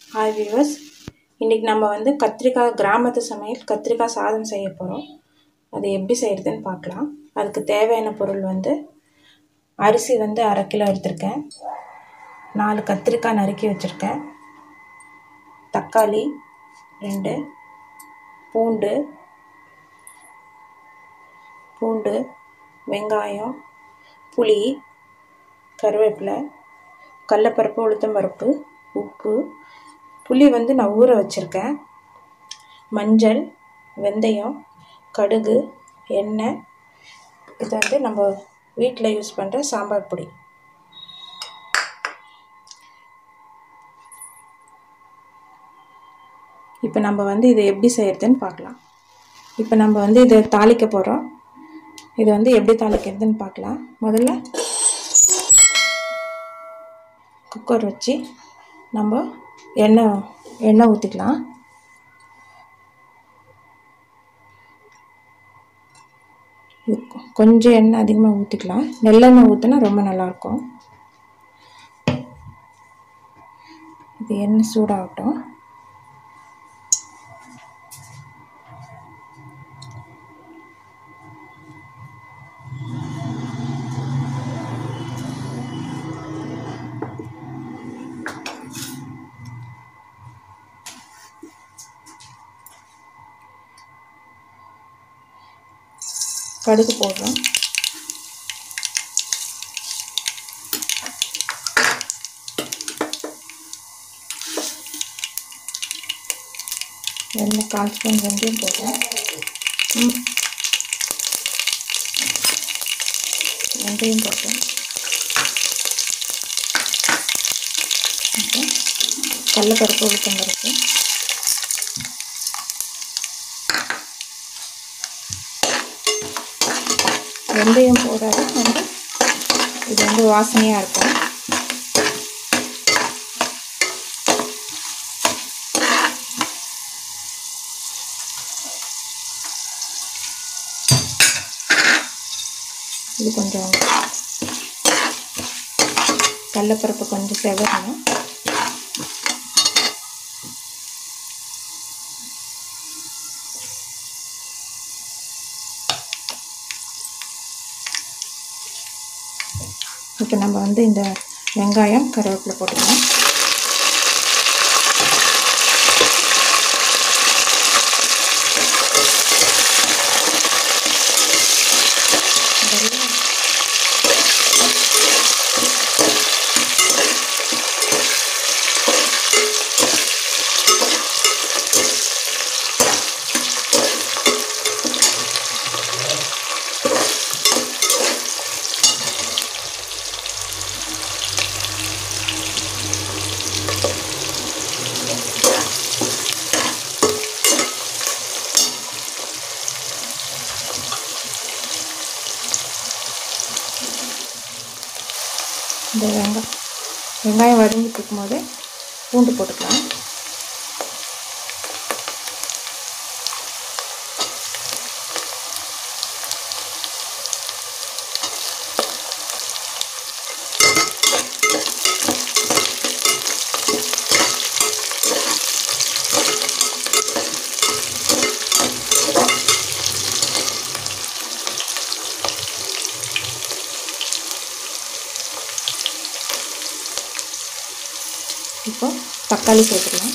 hi viewers இன்றைக்கி நம்ம வந்து கத்திரிக்காய் கிராமத்து சமையல் கத்திரிக்காய் சாதம் செய்ய போகிறோம் அது எப்படி செய்கிறதுன்னு பார்க்கலாம் அதுக்கு தேவையான பொருள் வந்து அரிசி வந்து அரை கிலோ எடுத்திருக்கேன் நாலு கத்திரிக்காய் நறுக்கி வச்சுருக்கேன் தக்காளி ரெண்டு பூண்டு பூண்டு வெங்காயம் புளி கருவேப்பிலை கடலப்பருப்பு உளுத்தம்பருப்பு உப்பு புளி வந்து நான் ஊற வச்சுருக்கேன் மஞ்சள் வெந்தயம் கடுகு எண்ணெய் இது வந்து நம்ம வீட்டில் யூஸ் பண்ணுற சாம்பார் பொடி இப்போ நம்ம வந்து இதை எப்படி செய்கிறதுன்னு பார்க்கலாம் இப்போ நம்ம வந்து இதை தாளிக்க போகிறோம் இது வந்து எப்படி தாளிக்கிறதுன்னு பார்க்கலாம் முதல்ல குக்கர் வச்சு நம்ம எண்ணெய் எண்ணெய் ஊற்றிக்கலாம் கொஞ்சம் எண்ணெய் அதிகமாக ஊற்றிக்கலாம் நெல்லெண்ணெய் ஊற்றினா ரொம்ப நல்லாயிருக்கும் இது எண்ணெய் சூடாகட்டும் கடுகு போடுறோம் எண்ணெய் கால் ஸ்பூன் வெந்தயம் போடுறோம் வெந்தயம் போட்டோம் அப்புறம் கடலப்பருப்பு உளுத்தம்பருப்பு வெந்தயம் போடாத வந்து இது வந்து வாசனையாக இருக்கும் இது கொஞ்சம் கடலப்பருப்பு கொஞ்சம் செவரணும் இப்போ நம்ம வந்து இந்த வெங்காயம் கருவேப்பிலை போட்டுக்கலாம் இந்த வெங்காயம் வெங்காயம் வதங்கிட்டு இருக்கும்போது பூண்டு போட்டுக்கலாம் இப்போ தக்காளி சேர்த்துக்கலாம்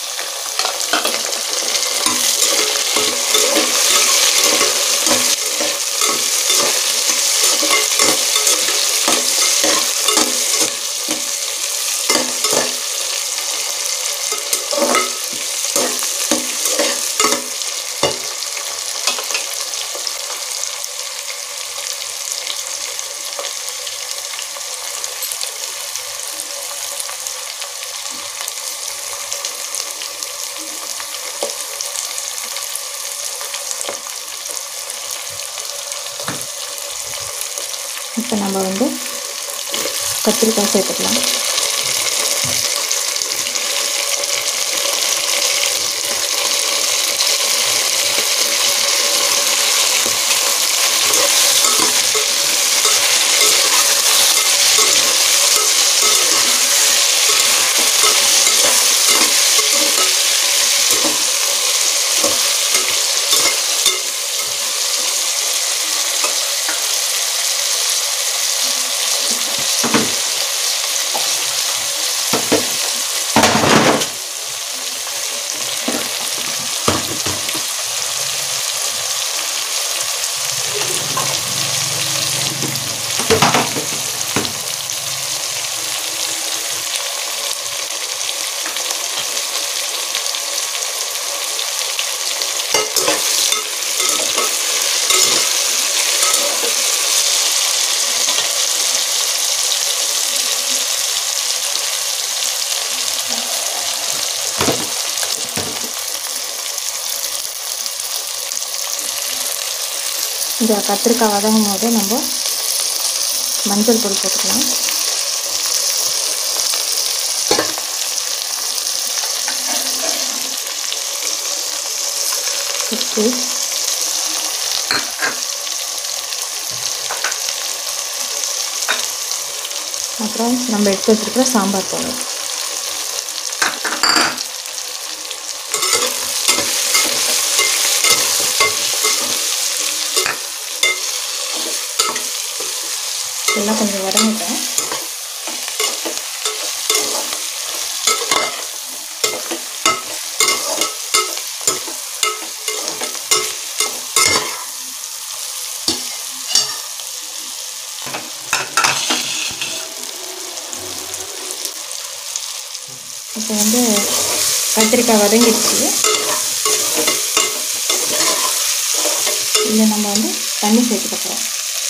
இப்போ நம்ம வந்து கத்திரிக்காய் சேர்த்துக்கலாம் இந்த கத்திரிக்காய் வதங்கும் போது நம்ம மஞ்சள் பொடி போட்டுக்கலாம் உப்பு அப்புறம் நம்ம எடுத்து வச்சுருக்கிற சாம்பார் பவுடர் எல்லாம் கொஞ்சம் வதங்கிட்டேன் இப்போ வந்து கத்திரிக்காய் வதங்கிடுச்சு இதில் நம்ம வந்து தண்ணி சேர்த்துக்க போகிறோம்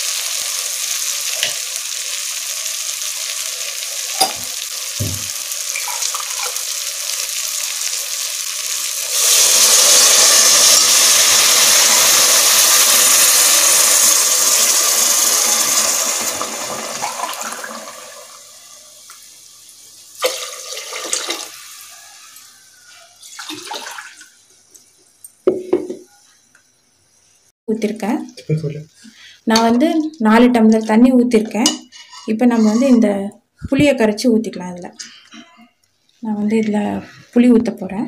ஊற்றிருக்கேன் நான் வந்து நாலு டம்ளர் தண்ணி ஊற்றிருக்கேன் இப்போ நம்ம வந்து இந்த புளியை கரைச்சி ஊற்றிக்கலாம் இதில் நான் வந்து இதில் புளி ஊற்ற போகிறேன்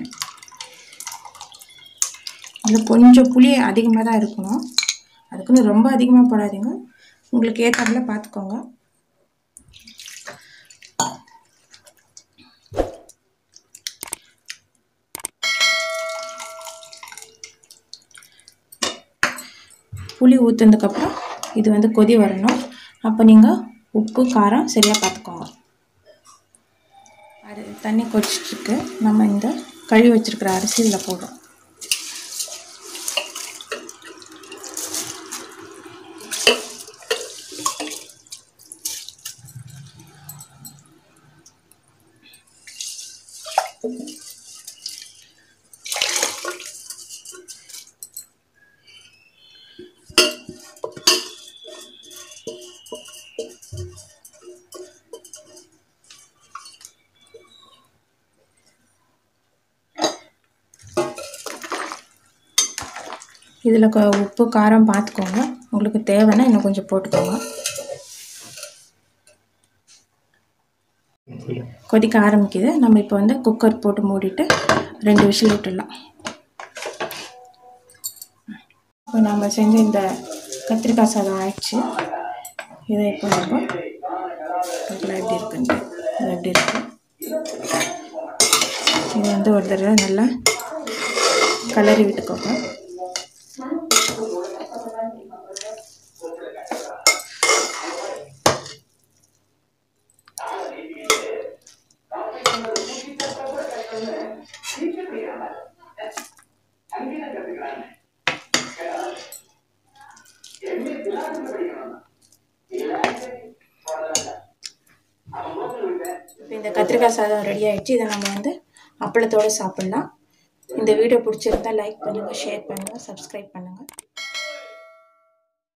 இதில் கொஞ்சம் புளி அதிகமாக தான் இருக்கணும் அதுக்குன்னு ரொம்ப அதிகமாக போடாதீங்க உங்களுக்கு ஏற்றாப்புல பார்த்துக்கோங்க புளி ஊற்றுனதுக்கப்புறம் இது வந்து கொதி வரணும் அப்போ நீங்கள் உப்பு காரம் சரியாக பார்த்துக்கோங்க அது தண்ணி கொதிச்சிட்ருக்கு நம்ம இந்த கழுவி வச்சுருக்கிற அரிசி இதில் போடுறோம் இதில் உப்பு காரம் பார்த்துக்கோங்க உங்களுக்கு தேவைன்னா இன்னும் கொஞ்சம் போட்டுக்கோங்க கொதிக்க ஆரம்பிக்குது நம்ம இப்போ வந்து குக்கர் போட்டு மூடிட்டு ரெண்டு விசில் விட்டுடலாம் இப்போ நம்ம செஞ்ச இந்த கத்திரிக்காய் சாதம் ஆயிடுச்சு இதை இப்போ நம்ம பார்க்கலாம் எப்படி இருக்குன்ட்டு இது எப்படி இருக்கு இது வந்து ஒரு தடவை நல்லா கலரி விட்டுக்கோங்க இப்போ இந்த கத்திரிக்காய் சாதம் ரெடி ஆயிடுச்சு இதை நம்ம வந்து அப்பளத்தோடு சாப்பிட்லாம் இந்த வீடியோ பிடிச்சிருந்தா லைக் பண்ணுங்கள் ஷேர் பண்ணுங்கள் சப்ஸ்கிரைப் பண்ணுங்கள்